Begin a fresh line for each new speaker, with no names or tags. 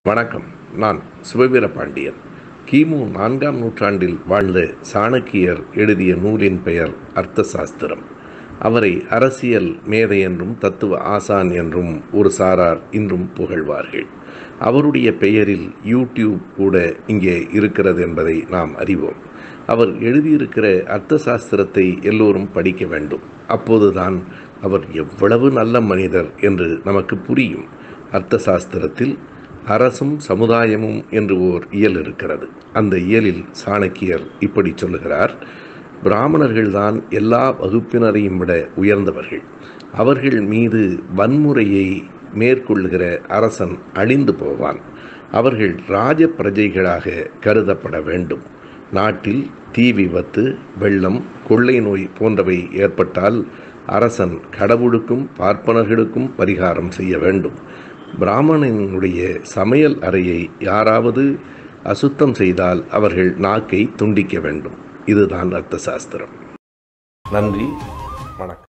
வணக்கம் நான் சுபவீர பாண்டியன் கிமு நான்காம் நூற்றாண்டில் வாழ்ந்த சாணக்கியர் எழுதிய நூலின் பெயர் அர்த்த சாஸ்திரம் அவரை அரசியல் மேதை என்றும் தத்துவ ஆசான் என்றும் ஒரு சாரார் இன்றும் புகழ்வார்கள் அவருடைய பெயரில் யூடியூப் கூட இங்கே இருக்கிறது என்பதை நாம் அறிவோம் அவர் எழுதியிருக்கிற அர்த்த சாஸ்திரத்தை எல்லோரும் படிக்க வேண்டும் அப்போதுதான் அவர் எவ்வளவு நல்ல மனிதர் என்று நமக்கு புரியும் அர்த்த சாஸ்திரத்தில் அரசும் சமுதாயமும் என்று ஓர் இயல் இருக்கிறது அந்த இயலில் சாணக்கியர் இப்படி சொல்லுகிறார் பிராமணர்கள்தான் எல்லா வகுப்பினரையும் விட உயர்ந்தவர்கள் அவர்கள் மீது வன்முறையை மேற்கொள்ளுகிற அரசன் அழிந்து போவான் அவர்கள் ராஜ பிரஜைகளாக கருதப்பட வேண்டும் நாட்டில் தீ விபத்து வெள்ளம் கொள்ளை நோய் போன்றவை ஏற்பட்டால் அரசன் கடவுளுக்கும் பார்ப்பனர்களுக்கும் பரிகாரம் செய்ய வேண்டும் பிராமணனுடைய சமையல் அறையை யாராவது அசுத்தம் செய்தால் அவர்கள் நாக்கை துண்டிக்க வேண்டும் இதுதான் அர்த்த சாஸ்திரம் நன்றி வணக்கம்